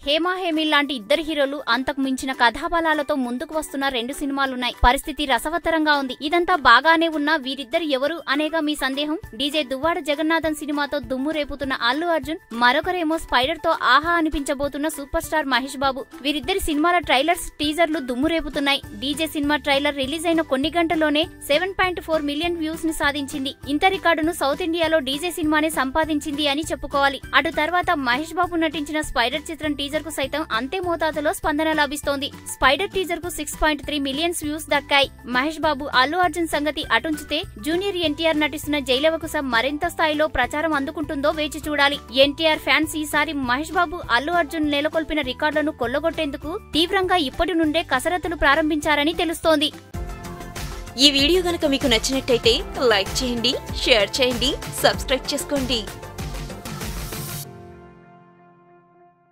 హేమా హేమిల్ లాంటి ఇద్దరు హీరోలు అంతకు మించిన కథాబలాలతో ముందుకు వస్తున్న రెండు సినిమాలున్నాయి పరిస్థితి రసవత్తరంగా ఉంది ఇదంతా బాగానే ఉన్నా వీరిద్దరు ఎవరు అనేగా మీ సందేహం డీజే దువ్వాడ జగన్నాథన్ సినిమాతో దుమ్ము రేపుతున్న అల్లు అర్జున్ మరొకరేమో స్పైడర్ తో ఆహా అనిపించబోతున్న సూపర్ స్టార్ మహేష్ బాబు వీరిద్దరి సినిమాల ట్రైలర్స్ టీజర్లు దుమ్ము రేపుతున్నాయి డీజే సినిమా ట్రైలర్ రిలీజ్ అయిన కొన్ని గంటల్లోనే seven point four million views ని సాధించింది ఇంత రికార్డును సౌత్ ఇండియాలో డీజే సినిమానే సంపాదించింది అని చెప్పుకోవాలి అటు తర్వాత మహేష్ బాబు నటించిన స్పైడర్ చిత్రం టీజర్ కు సైతం అంతే మోతాదులో స్పందన లభిస్తోంది స్పైడర్ టీజర్ కు six point three millions views దక్కాయి మహేష్ బాబు అల్లు అర్జున్ సంగతి అటుంచితే జూనియర్ ఎన్టీఆర్ నటిస్తున్న జైలవకుశ మరింత స్థాయిలో ప్రచారం అందుకుంటుందో వేచి చూడాలి ఎన్టీఆర్ ఫ్యాన్స్ ఈసారి మహేష్ బాబు అల్లు అర్జున్ నెలకొల్పిన రికార్డులను కొల్లగొట్టేందుకు తీవ్రంగా ఇప్పటి నుండే కసరత్తులు ప్రారంభించారని తెలుస్తోంది ఈ వీడియో గనక మీకు నచ్చినట్టయితే లైక్ చేయండి షేర్ చేయండి సబ్స్క్రైబ్ చేసుకోండి